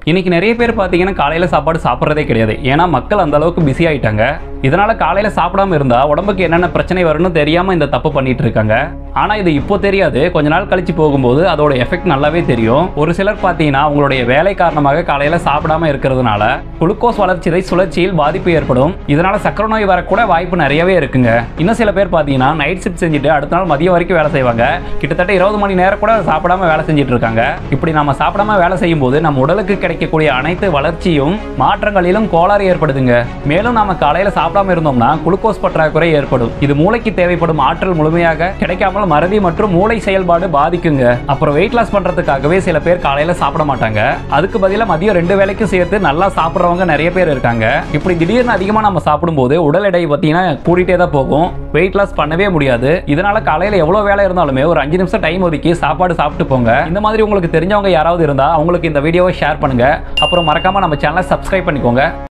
இன்னைக்கு நிறைய பேர் பார்த்தீங்கன்னா காலையில் சாப்பாடு சாப்பிட்றதே கிடையாது ஏன்னா மக்கள் அந்த அளவுக்கு பிஸி ஆயிட்டாங்க இதனால காலையில் சாப்பிடாம இருந்தா உடம்புக்கு என்னென்ன பிரச்சனை வரும்னு தெரியாம இந்த தப்பு பண்ணிட்டு இருக்காங்க ஆனா இது இப்போ தெரியாது கொஞ்ச நாள் கழிச்சு போகும்போது அதோட எஃபெக்ட் நல்லாவே தெரியும் ஒரு சிலர் பார்த்தீங்கன்னா அவங்களுடைய வேலை காரணமாக காலையில் சாப்பிடாம இருக்கிறதுனால குளுக்கோஸ் வளர்ச்சிதை சுழற்சியில் பாதிப்பு ஏற்படும் இதனால சக்கரை நோய் வரக்கூட வாய்ப்பு நிறையவே இருக்குங்க இன்னும் சில பேர் பார்த்தீங்கன்னா நைட் ஷிஃப்ட் செஞ்சுட்டு அடுத்த நாள் மதியம் வரைக்கும் வேலை செய்வாங்க கிட்டத்தட்ட இருபது மணி நேரம் கூட சாப்பிடாம வேலை செஞ்சுட்டு இருக்காங்க இப்படி நம்ம சாப்பிடாம வேலை செய்யும் போது நம்ம உடலுக்கு கிடைக்கக்கூடிய அனைத்து வளர்ச்சியும் மாற்றங்களிலும் கோளாறு ஏற்படுதுங்க மேலும் நாம காலையில சாப்பிடாம இருந்தோம்னா குளுக்கோஸ் பற்றாக்குறை ஏற்படும் இது மூளைக்கு தேவைப்படும் ஆற்றல் முழுமையாக கிடைக்காமல் மறதி மற்றும் மூளை செயல்பாடு பாதிக்குங்க அப்புறம் வெயிட் லாஸ் பண்றதுக்காகவே சில பேர் காலையில சாப்பிட மாட்டாங்க அதுக்கு பதிலா மதியம் ரெண்டு வேளைக்கும் சேர்த்து நல்லா சாப்பிட்றவங்க நிறைய பேர் இருக்காங்க இப்படி திடீர்னு அதிகமா நம்ம சாப்பிடும்போது உடல் எடை பார்த்தீங்கன்னா கூட்டிகிட்டே தான் போகும் வெயிட் லாஸ் பண்ணவே முடியாது இதனால காலையில எவ்வளவு வேலை இருந்தாலுமே ஒரு அஞ்சு நிமிஷம் டைம் ஒதுக்கி சாப்பாடு சாப்பிட்டு போங்க இந்த மாதிரி உங்களுக்கு தெரிஞ்சவங்க யாராவது இருந்தா அவங்களுக்கு இந்த வீடியோவை ஷேர் பண்ணுங்க அப்புறம் மறக்காம நம்ம சேனலை சப்ஸ்கிரைப் பண்ணிக்கோங்க